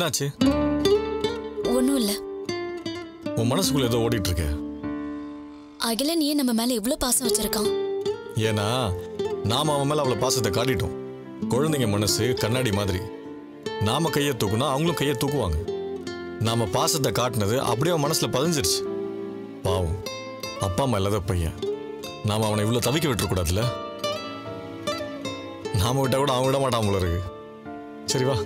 என்னாச்சு ஒன்றும் இல்லை உன் மனசுக்குள்ள ஏதோ ஓடிட்டு இருக்க அகிலன் ஏன் நம்ம மேல இவ்ளோ பாசம் வச்சிருக்கான் ஏன்னா நாம அவன் மேல அவ்வளவு பாசத்தை காட்டிட்டோம் குழந்தைங்க மனசு கண்ணாடி மாதிரி நாம கையை தூக்குனா அவங்களும் கையை தூக்குவாங்க நாம பாசத்தை காட்டினது அப்படியே அவன் மனசுல பதிஞ்சிருச்சு பாவம் அப்பா அம்மா இல்லாத பையன் நாம அவனை இவ்வளவு தவிக்க விட்டுறக்கூடாதுல்ல நாம விட்டா கூட அவன் விட மாட்டான் போல இருக்கு சரி வா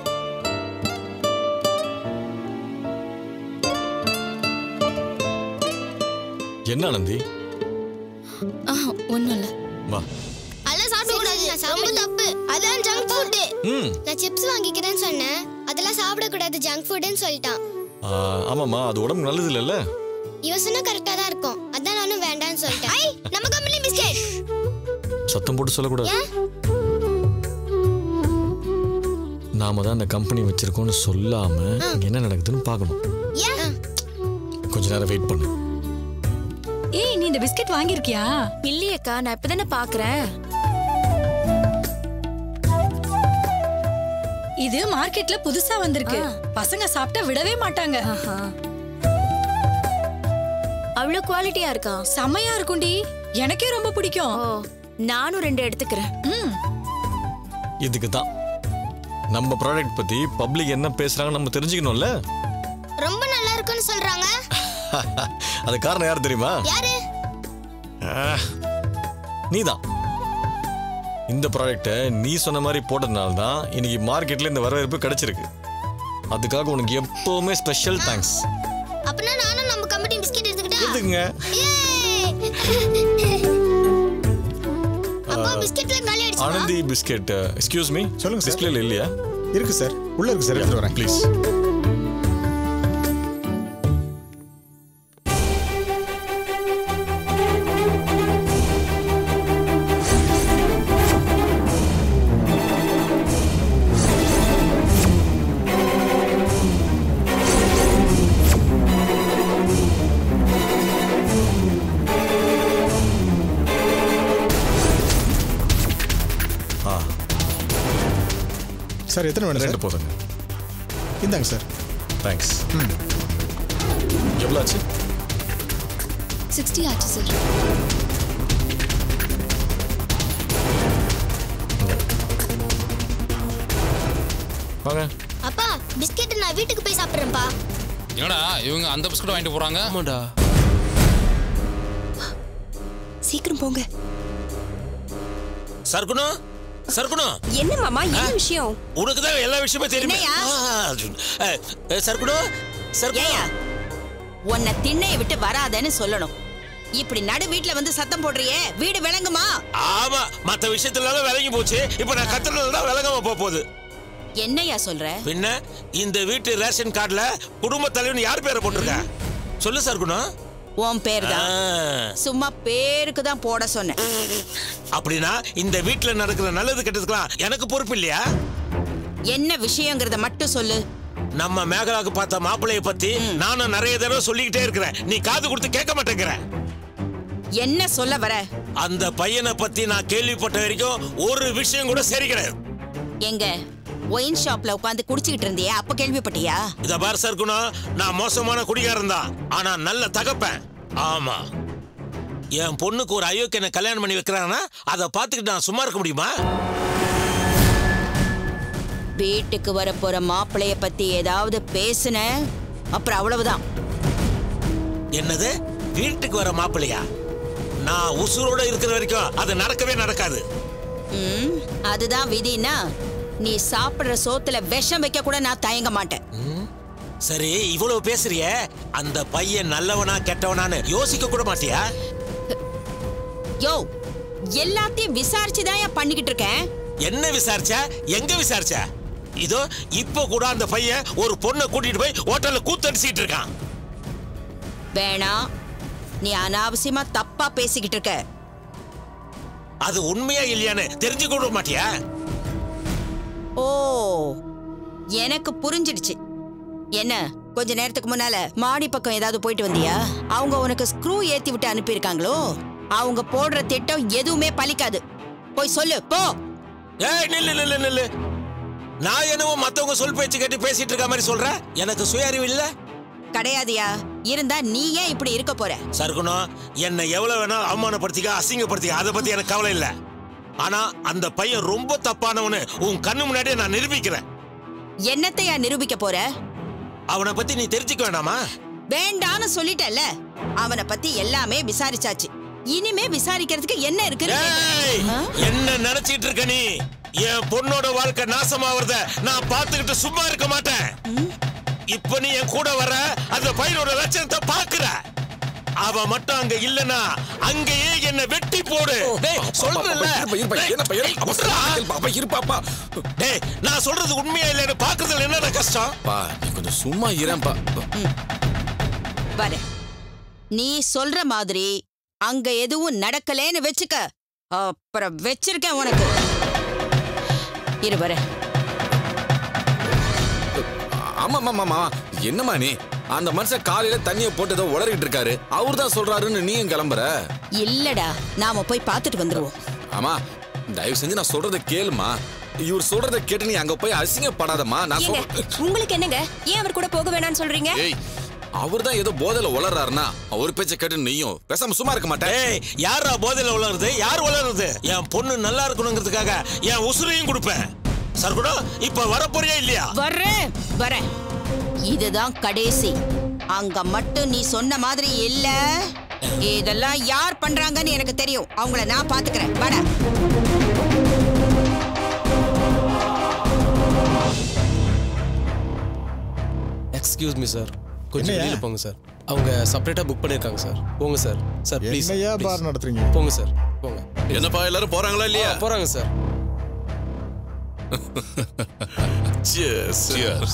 என்ன ஆனந்தி ஆ ஒன்றும் இல்லை வா அதெல்லாம் சாப்பிடக்கூடாது ரொம்ப தப்பு அதான் ஜங்க் ஃபுட் ம் நான் சிப்ஸ் வாங்கிக்கிறேன்னு சொன்னேன் அதெல்லாம் சாப்பிடக்கூடாது ஜங்க் ஃபுட்னு சொல்லிட்டான் ஆ, ஆமாம்மா அது உடம்புக்கு நல்லது இல்லைல்ல இவன் சொன்னா கரெக்டா தான் இருக்கும் அதான் நானும் வேண்டாம்னு சொல்லிட்டேன் ஐ நம்ம கம்பெனி பிஸ்கெட் சத்தம் போட்டு சொல்லக்கூடாது ஏன் நாம தான் அந்த கம்பெனி வச்சிருக்கோம்னு சொல்லாம இங்க என்ன நடக்குதுன்னு பார்க்கணும் ஏன் கொஞ்ச நேரம் வெயிட் பண்ணு ஏய் நீ இந்த பிஸ்கட் வாங்கியிருக்கியா இல்லையேக்கா நான் இப்பதானே பாக்குறேன் இது மார்க்கெட்ல புதுசா வந்திருக்கு பசங்க சாப்பிட்டா விடவே மாட்டாங்க அவ்வளோ குவாலிட்டியா இருக்கா செமையா இருக்கும்டி எனக்கே ரொம்ப பிடிக்கும் ஓ நானும் ரெண்டு எடுத்துக்கிறேன் ம் இதுக்கு தான் நம்ம ப்ராடக்ட் பத்தி பப்ளிக் என்ன பேசுறாங்கன்னு நம்ம தெரிஞ்சுக்கணும்ல ரொம்ப நல்லா இருக்குன்னு சொல்றாங்க அது காரணம் யார் தெரியுமா யாரு நீதான் இந்த ப்ராடக்ட்டை நீ சொன்ன மாதிரி போட்டதுனால தான் இன்னைக்கு மார்க்கெட்ல இந்த வரவேற்பு கிடைச்சிருக்கு அதுக்காக உனக்கு எப்பவுமே ஸ்பெஷல் தேங்க்ஸ் அப்பனா நானும் நம்ம கம்பெனி பிஸ்கெட் எடுத்துக்கிட்டா எதுக்குங்க ஏய். அப்பா பிஸ்கெட்ல காலி அடிச்சுமா ஆனந்தி பிஸ்கெட் எக்ஸ்கியூஸ் மீ சொல்லுங்க சார். டிஸ்பிளேல இல்லையா இருக்கு சார் உள்ள இருக்கு சார் எடுத்துட்டு வரேன் ப்ளீஸ் ஆ சார் எத்தனை வேணும் ரெண்டு சார் போதுங்க இந்தாங்க சார் தேங்க்ஸ் எவ்வளோ ஆச்சு சிக்ஸ்டி ஆச்சு சார் வாங்க அப்பா பிஸ்கெட் நான் வீட்டுக்கு போய் சாப்பிடுறேன்ப்பா என்னடா இவங்க அந்த பிஸ்கட் வாங்கிட்டு போறாங்க ஆமாடா சீக்கிரம் போங்க சர்க்குணம் சர்க்குணம் என்ன மாமா என்ன விஷயம் உனக்கு தான் எல்லா விஷயமும் தெரியுமே என்னய்யா? ஆ, அர்ஜுன். அஹ், அஹ், சர்க்குணம் ஏயா சர்க்குணம் உன்னை திண்ணைய விட்டு வராதேன்னு சொல்லணும் இப்படி நடு வீட்ல வந்து சத்தம் போடுறியே வீடு விளங்குமா ஆமா மத்த விஷயத்துல எல்லாம் விலகி போச்சு இப்ப நான் கத்துறது தான் விலகாம போக போகுது என்னய்யா சொல்ற பின்ன இந்த வீட்டு ரேஷன் கார்டுல குடும்ப தலைவன் யார் பேரை போட்டிருக்க சொல்லு சர்க்குணம் உன் பேர் ஆ, தான் சும்மா பேருக்கு தான் போட சொன்னேன் அப்படின்னா இந்த வீட்டுல நடக்கிற நல்லது கெட்டதுக்கெல்லாம் எனக்கு பொறுப்பு இல்லையா என்ன விஷயங்கிறத மட்டும் சொல்லு நம்ம மேகலாக்கு பார்த்த மாப்பிள்ளைய பத்தி நானும் நிறைய தடவை சொல்லிக்கிட்டே இருக்கிறேன் நீ காது கொடுத்து கேட்க மாட்டேங்கிற என்ன சொல்ல வர அந்த பையனை பத்தி நான் கேள்விப்பட்ட வரைக்கும் ஒரு விஷயம் கூட சரி கிடையாது எங்க ஒயின் ஷாப்ல உட்காந்து குடிச்சுக்கிட்டு இருந்தியே அப்ப கேள்விப்பட்டியா இத பார் சர்க்குணம் நான் மோசமான குடிகாரன் தான் ஆனா நல்ல தகப்பேன் ஆமா என் பொண்ணுக்கு ஒரு அயோக்கியனை கல்யாணம் பண்ணி வைக்கிறாங்கன்னா அதை பார்த்துக்கிட்டு நான் சும்மா இருக்க முடியுமா வீட்டுக்கு வர போற மாப்பிளைய பத்தி ஏதாவது பேசுன அப்புறம் அவ்வளவுதான் என்னது வீட்டுக்கு வர மாப்பிள்ளையா நான் உசுரோட இருக்கிற வரைக்கும் அது நடக்கவே நடக்காது ம், அதுதான் விதினா நீ சாப்பிடுற சோத்துல விஷம் வைக்க கூட நான் தயங்க மாட்டேன் சரி இவ்வளவு பேசுறியே அந்த பையன் நல்லவனா கெட்டவனான்னு யோசிக்க கூட மாட்டியா யோ எல்லாத்தையும் விசாரிச்சுதான் ஏன் பண்ணிக்கிட்டு இருக்கேன் என்ன விசாரிச்ச எங்க விசாரிச்ச இதோ இப்போ கூட அந்த பையன் ஒரு பொண்ணை கூட்டிட்டு போய் ஹோட்டல்ல கூத்தடிச்சிட்டு இருக்கான் வேணாம் நீ அனாவசியமா தப்பா பேசிக்கிட்டு இருக்க அது உண்மையா இல்லையான்னு தெரிஞ்சு கூட மாட்டியா ஓ எனக்கு புரிஞ்சிடுச்சு என்ன கொஞ்ச நேரத்துக்கு முன்னால மாடி பக்கம் ஏதாவது போயிட்டு வந்தியா அவங்க உனக்கு ஸ்க்ரூ ஏத்தி விட்டு அனுப்பியிருக்காங்களோ அவங்க போடுற திட்டம் எதுவுமே பலிக்காது போய் சொல்லு போ ஏய் நில்லு நில்லு நில்லு நான் என்னவோ மத்தவங்க சொல் பேச்சு கேட்டு பேசிட்டு இருக்க மாதிரி சொல்ற எனக்கு சுய அறிவு இல்ல கிடையாதியா இருந்தா நீ ஏன் இப்படி இருக்க போற சர்க்குணம் என்னை எவ்வளவு வேணாலும் அவமானப்படுத்திக்க அசிங்கப்படுத்திக்க அதை பத்தி எனக்கு கவலை இல்ல ஆனா அந்த பையன் ரொம்ப தப்பானவனு உன் கண்ணு முன்னாடியே நான் நிரூபிக்கிறேன் என்னத்தையா நிரூபிக்க போற அவனை பத்தி நீ தெரிஞ்சுக்க வேண்டாமா வேண்டான்னு சொல்லிட்டல்ல அவனை பத்தி எல்லாமே விசாரிச்சாச்சு இனிமே விசாரிக்கிறதுக்கு என்ன இருக்கு ஏய், என்ன நினைச்சிட்டு இருக்க நீ என் பொண்ணோட வாழ்க்கை நாசமாவறத நான் பார்த்துக்கிட்டு சும்மா இருக்க மாட்டேன் இப்ப நீ என் கூட வர அந்த பையனோட லட்சணத்தை பாக்குற அவ மட்டும் அங்க இல்லனா அங்கேயே என்ன வெட்டி போடு டேய், சொல்றேன்ல. டேய், விட்றா. இருப்பாப்பா டேய், நான் சொல்றது உண்மையா இல்லைன்னு பாக்குறதுல என்னடா கஷ்டம் பா நீ கொஞ்சம் சும்மா இரேன்பா வர நீ சொல்ற மாதிரி அங்க எதுவும் நடக்கலேன்னு வச்சுக்க அப்புறம் வச்சிருக்கேன் உனக்கு இரு வர ஆமா ஆமா ஆமா என்னம்மா நீ அந்த மனுஷன் காலையில தண்ணிய போட்டு ஏதோ உளறிட்டு இருக்காரு அவர் தான் சொல்றாருன்னு நீயும் கிளம்புற இல்லடா நாம போய் பார்த்துட்டு வந்துருவோம் ஆமா தயவு செஞ்சு நான் சொல்றதை கேளுமா இவர் சொல்றதை கேட்டு நீ அங்க போய் அசிங்கப்படாதம்மா நான் ஏங்க சொல் உங்களுக்கு என்னங்க ஏன் அவர் கூட போக வேணாம்னு சொல்றீங்க ஏய் அவர் தான் ஏதோ போதையில உளறாருன்னா அவர் பேச்ச கேட்டு நீயும் பேசாம சும்மா இருக்க மாட்டேன் ஏய் யாரா போதையில உளருது யார் உளருது என் பொண்ணு நல்லா இருக்கணுங்கிறதுக்காக என் உசுரையும் கொடுப்பேன் சர்க்குடா இப்ப வரப்போறியா இல்லையா வர்றேன் வரேன் இதுதான் கடைசி அங்க மட்டும் நீ சொன்ன மாதிரி இல்ல இதெல்லாம் யார் பண்றாங்கன்னு எனக்கு தெரியும் அவங்கள நான் பாத்துக்கிறேன் வாடா எக்ஸ்கியூஸ் மீ சார் கொஞ்சம் என்னய்யா? வெளியில போங்க சார் அவங்க செப்பரேட்டா புக் பண்ணிருக்காங்க சார் போங்க சார் சார் ப்ளீஸ் என்னையா பார் நடத்துறீங்க போங்க சார் போங்க என்னப்பா எல்லாரும் போறாங்களா இல்லையா ஆ, போறாங்க சார் Cheers. Cheers.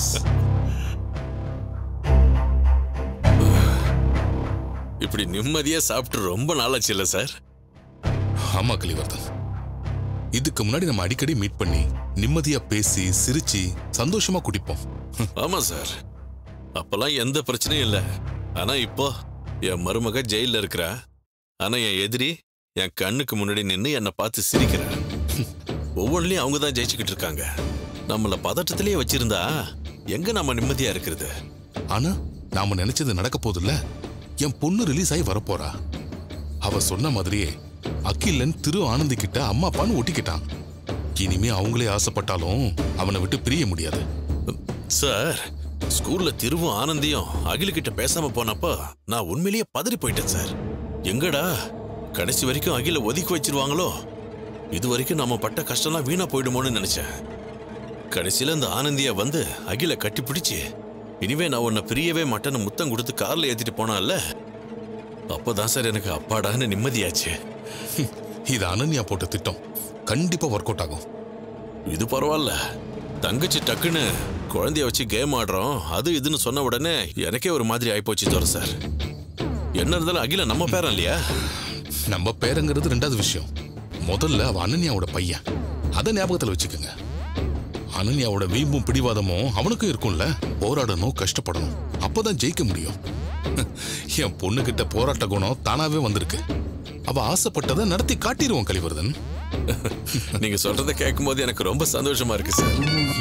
இப்படி நிம்மதியா சாப்பிட்டு ரொம்ப நாளாச்சு இல்ல சார் ஆமா கலிவர்தன் இதுக்கு முன்னாடி நம்ம அடிக்கடி மீட் பண்ணி நிம்மதியா பேசி சிரிச்சு சந்தோஷமா குடிப்போம் ஆமா சார் அப்பெல்லாம் எந்த பிரச்சனையும் இல்ல ஆனா இப்போ என் மருமக ஜெயில இருக்கிறா ஆனா என் எதிரி என் கண்ணுக்கு முன்னாடி நின்னு என்னை பார்த்து சிரிக்கிறா ஒவ்வொன்றிலையும் அவங்க தான் ஜெயிச்சுக்கிட்டு இருக்காங்க நம்மள பதட்டத்திலேயே வச்சிருந்தா எங்க நம்ம நிம்மதியா இருக்கிறது ஆனா நாம நினைச்சது நடக்க போதில்ல என் பொண்ணு ரிலீஸ் ஆகி வரப்போறா அவ சொன்ன மாதிரியே அகிலன் திரு ஆனந்தி கிட்ட அம்மா அப்பான்னு ஒட்டிக்கிட்டான் இனிமே அவங்களே ஆசைப்பட்டாலும் அவனை விட்டு பிரிய முடியாது சார் ஸ்கூல்ல திருவும் ஆனந்தியும் அகில கிட்ட பேசாம போனப்போ நான் உண்மையிலேயே பதறி போயிட்டேன் சார் எங்கடா கடைசி வரைக்கும் அகில ஒதுக்கி வச்சிருவாங்களோ இது வரைக்கும் நம்ம பட்ட கஷ்டம்லாம் வீணா போயிடுமோன்னு நினைச்சேன் கடைசியில இந்த ஆனந்திய வந்து அகில கட்டி பிடிச்சு இனிமே நான் உன்னை பிரியவே மாட்டேன்னு முத்தம் கொடுத்து கார்ல ஏத்திட்டு போனான்ல அப்பதான் சார் எனக்கு அப்பாடான்னு நிம்மதியாச்சு இது அனன்யா போட்ட திட்டம் கண்டிப்பா ஒர்க் அவுட் ஆகும் இது பரவாயில்ல தங்கச்சி டக்குன்னு குழந்தைய வச்சு கேம் ஆடுறோம் அது இதுன்னு சொன்ன உடனே எனக்கே ஒரு மாதிரி ஆயிப்போச்சு தோற சார் என்ன இருந்தாலும் அகில நம்ம பேரன் இல்லையா நம்ம பேரங்கிறது ரெண்டாவது விஷயம் முதல்ல அவ அனன்யாவோட பையன் அதை ஞாபகத்துல வச்சுக்கோங்க அனன்யாவோட வீம்பும் பிடிவாதமும் அவனுக்கும் இருக்கும்ல போராடணும் கஷ்டப்படணும் அப்பதான் ஜெயிக்க முடியும் என் பொண்ணுகிட்ட போராட்ட குணம் தானாவே வந்திருக்கு அவ ஆசைப்பட்டதை நடத்தி காட்டிடுவோம் கலிவர்தன் நீங்க சொல்றதை கேட்கும்போது எனக்கு ரொம்ப சந்தோஷமா இருக்கு சார்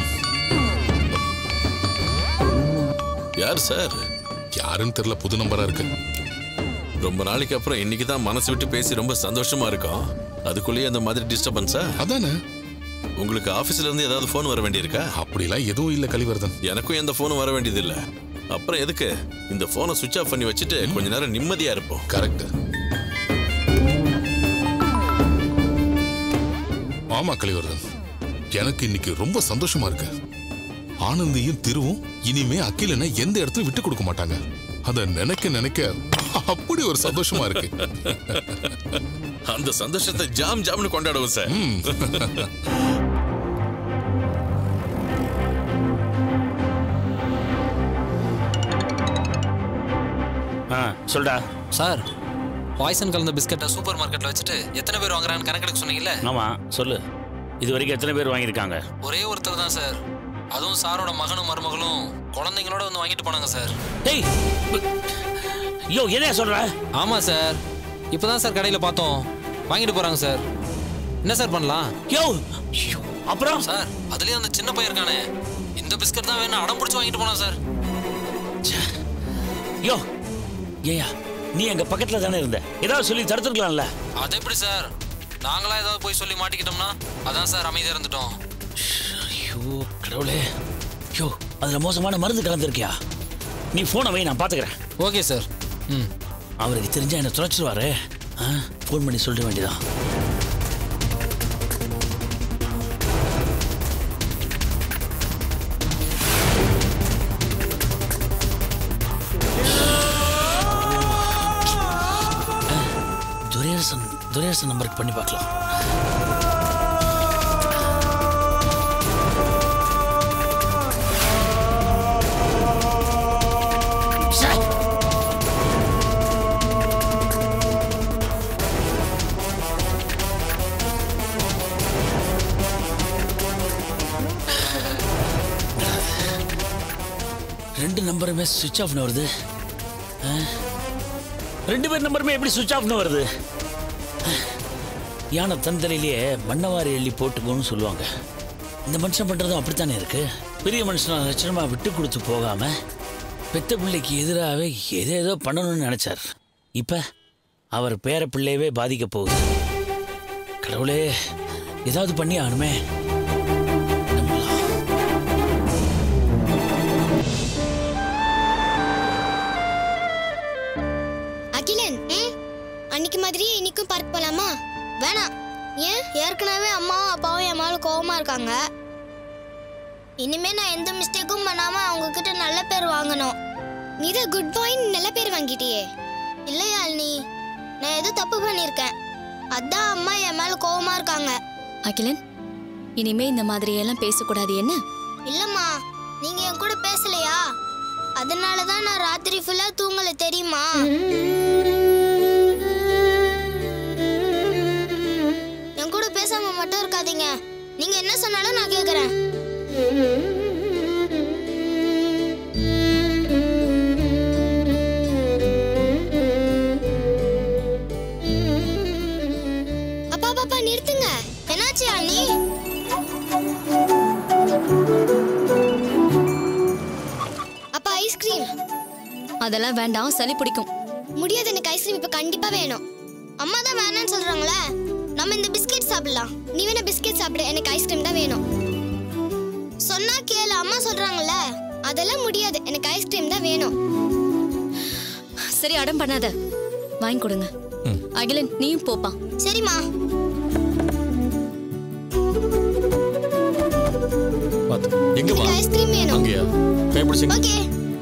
யார் சார் யாருன்னு தெரியல புது நம்பரா இருக்கு ரொம்ப நாளைக்கு அப்புறம் இன்னைக்கு தான் மனசு விட்டு பேசி ரொம்ப சந்தோஷமா இருக்கோம் அதுக்குள்ளேயே அந்த மாதிரி டிஸ்டர்பன்ஸா அதானே உங்களுக்கு ஆபீஸ்ல இருந்து ஏதாவது ஃபோன் வர வேண்டியிருக்கா அப்படிலாம் எதுவும் இல்ல கலிவர்தன் எனக்கும் எந்த ஃபோனும் வர வேண்டியது இல்ல அப்புறம் எதுக்கு இந்த போனை சுவிட்ச் ஆஃப் பண்ணி வச்சுட்டு கொஞ்ச நேரம் நிம்மதியா இருப்போம் கரெக்ட் ஆமா கலிவர்தன் எனக்கு இன்னைக்கு ரொம்ப சந்தோஷமா இருக்கு ஆனந்தியும் திருவும் இனிமே அகிலனை எந்த இடத்துல விட்டு கொடுக்க மாட்டாங்க அத நினைக்க நினைக்க அப்படி ஒரு சந்தோஷமா இருக்கு அந்த சந்தோஷத்தை ஜாம் ஜாம்னு கொண்டாடுவோம் சார் ஆ சொல்டா சார் பாய்சன் கலந்த பிஸ்கட்டை சூப்பர் மார்க்கெட்ல வச்சுட்டு எத்தனை பேர் வாங்குறான்னு கணக்கெடுக்க சொன்னீங்கல்ல ஆமாம் சொல்லு இது வரைக்கும் எத்தனை பேர் வாங்கியிருக்காங்க ஒரே ஒருத்தர் தான் சார் அதுவும் சாரோட மகனும் மருமகளும் குழந்தைங்களோட வந்து வாங்கிட்டு போனாங்க சார் டேய் ஐயோ என்ன சொல்ற ஆமா சார் இப்பதான் சார் கடையில பார்த்தோம் வாங்கிட்டு போறாங்க சார் என்ன சார் பண்ணலாம் யோ அப்புறம் சார் அதுலயும் அந்த சின்ன பையன் இருக்கானே இந்த பிஸ்கட் தான் வேணும் அடம் பிடிச்சி வாங்கிட்டு போனான் சார் யோ ஏயா நீ எங்க பக்கத்துல தானே இருந்த ஏதாவது சொல்லி தடுத்துருக்கலாம்ல அது எப்படி சார் நாங்களா ஏதாவது போய் சொல்லி மாட்டிக்கிட்டோம்னா அதான் சார் அமைதியா இருந்துட்டோம் ஐயோ கடவுளே ஐயோ அதுல மோசமான மருந்து கலந்துருக்கியா நீ போனை வை நான் பாத்துக்கிறேன் ஓகே சார் ம் அவருக்கு தெரிஞ்சா என்ன தொலைச்சிருவாரு ஃபோன் பண்ணி சொல்லிட வேண்டியதான் துரையரசன் துரையரசன் நம்பருக்கு பண்ணி பார்க்கலாம் ரெண்டு நம்பருமே சுவிட்ச் ஆஃப்னு வருது ஆ? ரெண்டு பேர் நம்பருமே எப்படி சுவிட்ச் ஆஃப்னு வருது யானை தந்தலையிலேயே மண்ணவாரி எள்ளி போட்டுக்கோன்னு சொல்லுவாங்க இந்த மனுஷன் பண்ணுறதும் அப்படித்தானே இருக்கு பெரிய மனுஷனை லட்சணமாக விட்டு கொடுத்து போகாம பெத்த பிள்ளைக்கு எதிராகவே ஏதேதோ பண்ணணும்னு நினைச்சார் இப்போ அவர் பேர பிள்ளையவே பாதிக்க போகுது கடவுளே ஏதாவது பண்ணி ஆகணுமே அகிலன் அன்னைக்கு மாதிரியே இன்னைக்கும் பார்க் போலாமா வேணாம் ஏன் ஏற்கனவே அம்மாவும் அப்பாவும் என் மேல கோவமா இருக்காங்க இனிமே நான் எந்த மிஸ்டேக்கும் பண்ணாம அவங்க கிட்ட நல்ல பேர் வாங்கணும் நீ தான் குட் பாய் நல்ல பேர் வாங்கிட்டியே இல்லையா நீ நான் ஏதோ தப்பு பண்ணியிருக்கேன் அதான் அம்மா என் மேல கோவமா இருக்காங்க அகிலன் இனிமே இந்த மாதிரி எல்லாம் பேசக்கூடாது என்ன இல்லம்மா நீங்க என் கூட பேசலையா அதனால தான் நான் ராத்திரி ஃபுல்லா தூங்கல தெரியுமா என் கூட பேசாம மட்டும் இருக்காதீங்க நீங்க என்ன சொன்னாலும் நான் கேக்குறேன் அப்பா பாப்பா நிறுத்துங்க என்னாச்சு அண்ணி அப்பா ஐஸ்கிரீம் அதெல்லாம் வேண்டாம் சளி பிடிக்கும் முடியாது எனக்கு ஐஸ்கிரீம் இப்ப கண்டிப்பா வேணும் அம்மா தான் வேணாம்னு சொல்றாங்களே நம்ம இந்த பிஸ்கெட் சாப்பிடலாம் நீ வேணா பிஸ்கெட் சாப்பிடு எனக்கு ஐஸ்கிரீம் தான் வேணும் சொன்னா கேளு அம்மா சொல்றாங்கல்ல அதெல்லாம் முடியாது எனக்கு ஐஸ்கிரீம் தான் வேணும் சரி அடம் பண்ணாத வாங்கி கொடுங்க அகிலன் நீயும் போப்பா சரிம்மா பார்த்து எங்கம்மா எனக்கு ஐஸ்கிரீம் வேணும் அங்கேயா கைப்பிடிச்சிங்க ஓகே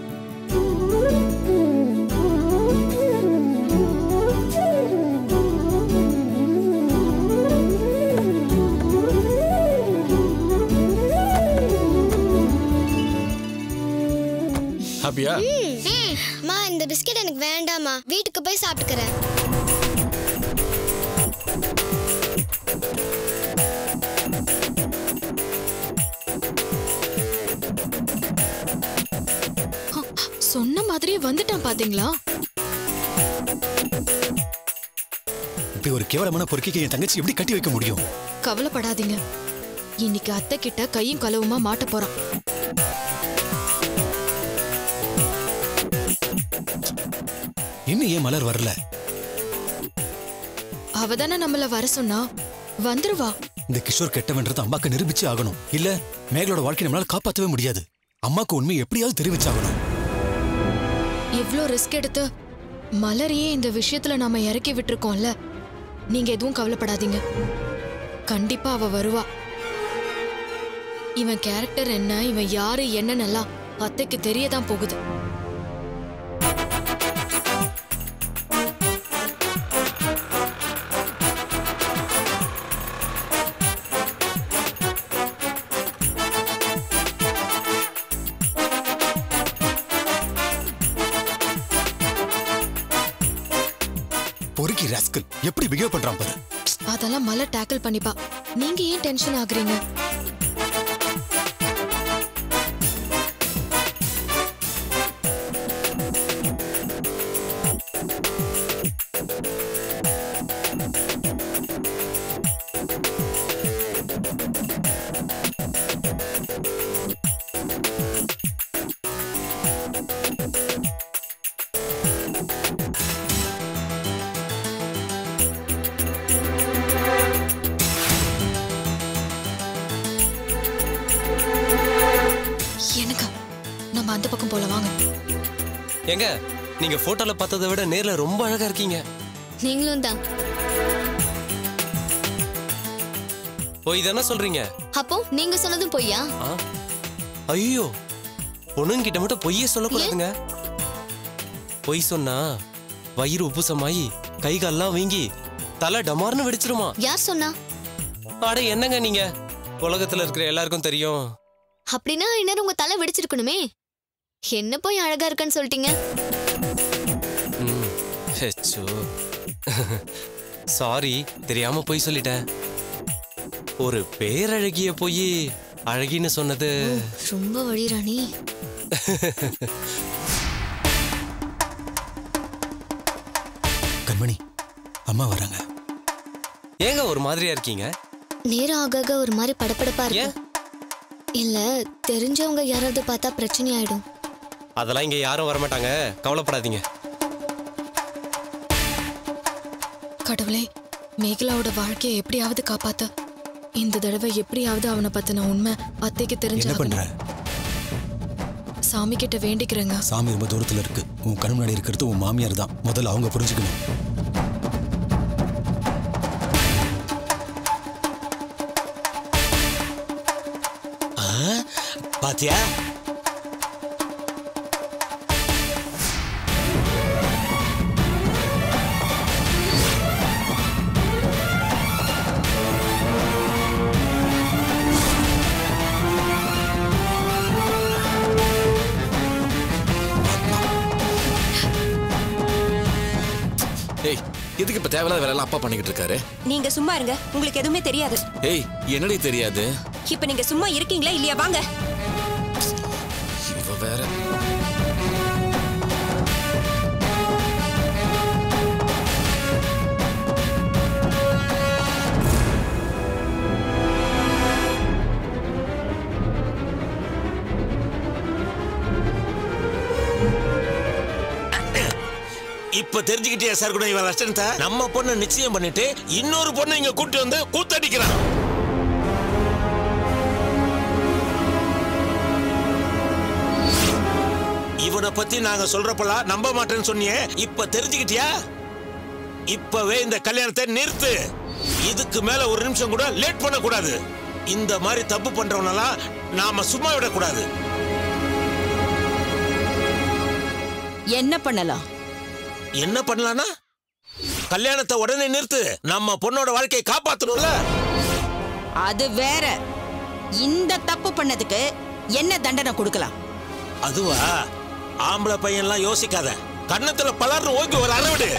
ஹாப்பியா அம்மா இந்த பிஸ்கெட் எனக்கு வேண்டாம்மா வீட்டுக்கு போய் சாப்பிட்டுக்கிறேன் சொன்ன மாதிரியே வந்துட்டான் பாத்தீங்களா இப்படி ஒரு கேவலமான பொறுக்கைக்கு என் தங்கச்சி எப்படி கட்டி வைக்க முடியும் கவலைப்படாதீங்க இன்னைக்கு அத்தை கிட்ட கையும் களவுமா மாட்ட போறான் இன்னும் ஏன் மலர் வரல அவ தானே நம்மள வர சொன்னா வந்துருவா இந்த கிஷோர் கெட்டவன்றது அம்மாக்கு நிரூபிச்சு ஆகணும் இல்ல மேகலோட வாழ்க்கை நம்மளால காப்பாத்தவே முடியாது அம்மாக்கு உண்மை எப்படியாவது தெரிவிச்சாகணும் இவ்ளோ ரிஸ்க் எடுத்து மலரையே இந்த விஷயத்துல நாம இறக்கி விட்டுருக்கோம்ல நீங்க எதுவும் கவலைப்படாதீங்க கண்டிப்பா அவ வருவா இவன் கேரக்டர் என்ன இவன் யாரு என்னன்னெல்லாம் அத்தைக்கு தெரியதான் போகுது பொறுக்கி ராஸ்கல் எப்படி பிஹேவ் பண்றான் பாரு அதெல்லாம் மலர் டேக்கிள் பண்ணிப்பா நீங்க ஏன் டென்ஷன் ஆகுறீங்க போலாம் போல வாங்க ஏங்க நீங்க போட்டோல பார்த்ததை விட நேர்ல ரொம்ப அழகா இருக்கீங்க நீங்களும் தான் போய் தானே சொல்றீங்க அப்போ நீங்க சொன்னதும் பொய்யா ஆ? ஐயோ பொண்ணுங்கிட்ட மட்டும் பொய்யே சொல்லக்கூடாதுங்க பொய் சொன்னா வயிறு உப்புசமாயி கை கால்லாம் வீங்கி தலை டமார்னு வெடிச்சிருமா யார் சொன்னா அட என்னங்க நீங்க உலகத்துல இருக்கிற எல்லாருக்கும் தெரியும் அப்படின்னா இந்நேரம் உங்க தலை வெடிச்சிருக்கணுமே என்ன போய் அழகா இருக்கன்னு சொல்லிட்டீங்க ம், ஹெச்சோ சாரி தெரியாம பொய் சொல்லிட்டேன் ஒரு பேரழகிய போய் அழகின்னு சொன்னது ரொம்ப வழிராணி கண்மணி அம்மா வராங்க ஏங்க ஒரு மாதிரியா இருக்கீங்க நேரம் ஆக ஆக ஒரு மாதிரி படபடப்பா இருக்கு இல்ல தெரிஞ்சவங்க யாராவது பார்த்தா பிரச்சனை ஆயிடும் அதெல்லாம் இங்க யாரும் வரமாட்டாங்க கவலைப்படாதீங்க கடவுளே மேகலாவோட வாழ்க்கையை எப்படியாவது காப்பாத்த இந்த தடவை எப்படியாவது அவனை பத்தின உண்மை அத்தைக்கு என்ன தெரிஞ்சு பண்ற சாமி கிட்ட வேண்டிக்கிறேங்க சாமி ரொம்ப தூரத்துல இருக்கு உன் கண் முன்னாடி இருக்கிறது உன் மாமியார் தான் முதல்ல அவங்க புரிஞ்சுக்கணும் பாத்தியா ஏய் எதுக்கு இப்ப தேவையில்லாத வேலை அப்பா பண்ணிக்கிட்டு இருக்காரு நீங்க சும்மா இருங்க உங்களுக்கு எதுவுமே தெரியாது ஏய் என்னடி தெரியாது இப்ப நீங்க சும்மா இருக்கீங்களா இல்லையா வாங்க இவ வேற இப்ப தெரிஞ்சுக்கிட்டியா சார் கூட இவன் லட்சணத்தை நம்ம பொண்ணை நிச்சயம் பண்ணிட்டு இன்னொரு பொண்ணை இங்க கூட்டி வந்து கூத்தடிக்கிறான் இவனை பத்தி நாங்க சொல்றப்பலாம் நம்ப மாட்டேன்னு சொன்னியே இப்ப தெரிஞ்சுக்கிட்டியா இப்பவே இந்த கல்யாணத்தை நிறுத்து இதுக்கு மேல ஒரு நிமிஷம் கூட லேட் பண்ண கூடாது இந்த மாதிரி தப்பு பண்றவனெல்லாம் நாம சும்மா விடக்கூடாது என்ன பண்ணலாம் என்ன பண்ணலாம்னா கல்யாணத்தை உடனே நிறுத்து நம்ம பொண்ணோட வாழ்க்கையை காப்பாத்தணும்ல அது வேற இந்த தப்பு பண்ணதுக்கு என்ன தண்டனை கொடுக்கலாம் அதுவா ஆம்பளை பையன்லாம் யோசிக்காத கன்னத்துல பலர்னு ஓங்கி ஒரு அரவிடு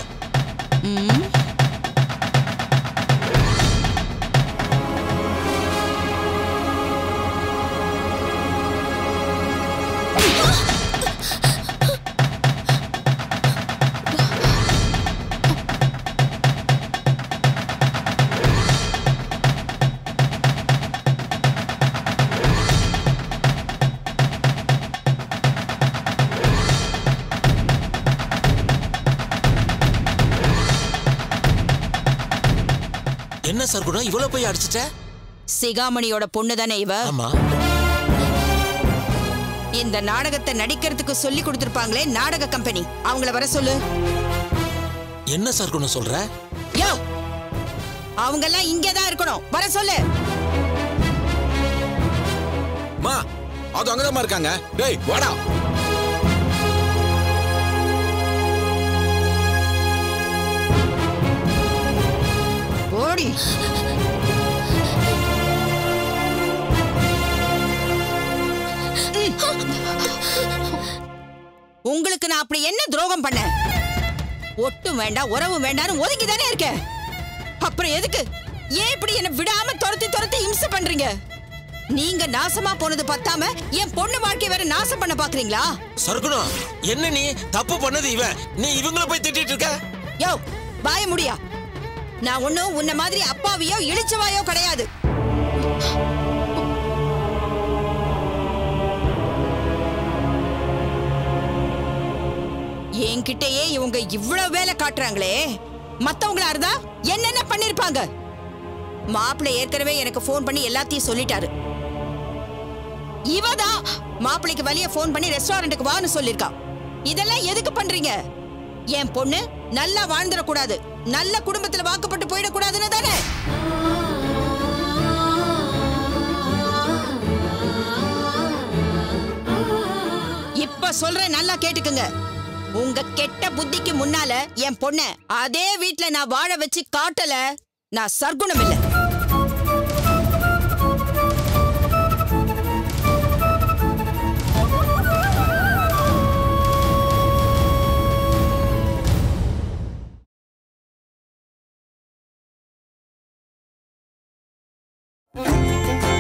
என்ன சார் குணம் இவ்வளவு போய் அடிச்சிட்ட சிகாமணியோட பொண்ணு தானே இவ ஆமா இந்த நாடகத்தை நடிக்கிறதுக்கு சொல்லி கொடுத்திருப்பாங்களே நாடக கம்பெனி அவங்கள வர சொல்லு என்ன சார் குணம் சொல்ற யோ அவங்க எல்லாம் இங்கதான் இருக்கணும் வர சொல்லு மா அது அங்கதான் இருக்காங்க டேய் வாடா ஓடி உங்களுக்கு நான் அப்படி என்ன துரோகம் பண்ணேன் ஒட்டும் வேண்டாம் உறவும் வேண்டாம்னு ஒதுங்கி தானே இருக்க அப்புறம் எதுக்கு ஏன் இப்படி என்ன விடாம துரத்தி துரத்தி இம்சை பண்றீங்க நீங்க நாசமா போனது பத்தாம என் பொண்ணு வாழ்க்கை வேற நாசம் பண்ண பாக்குறீங்களா சர்க்குணம் என்ன நீ தப்பு பண்ணது இவன் நீ இவங்கள போய் திட்டிட்டு இருக்க யோ பாய முடியா நான் ஒண்ணும் உன்ன மாதிரி அப்பாவியோ இழிச்சவாயோ கிடையாது என்கிட்டயே இவங்க இவ்வளவு வேலை காட்டுறாங்களே மத்தவங்களா இருந்தா என்னென்ன பண்ணிருப்பாங்க மாப்பிள்ளை ஏற்கனவே எனக்கு ஃபோன் பண்ணி எல்லாத்தையும் சொல்லிட்டாரு இவதான் மாப்பிள்ளைக்கு வழிய ஃபோன் பண்ணி ரெஸ்டாரண்ட்டுக்கு வான்னு சொல்லிருக்கான் இதெல்லாம் எதுக்கு பண்றீங்க என் பொண்ணு நல்லா வாழ்ந்துடக்கூடாது நல்ல குடும்பத்துல வாக்கப்பட்டு போயிடக்கூடாதுன்னு தானே இப்ப சொல்றேன் நல்லா கேட்டுக்குங்க உங்க கெட்ட புத்திக்கு முன்னால என் பொண்ண அதே வீட்ல நான் வாழ வச்சு காட்டல நான் சர்க்குணம் இல்ல Thank you.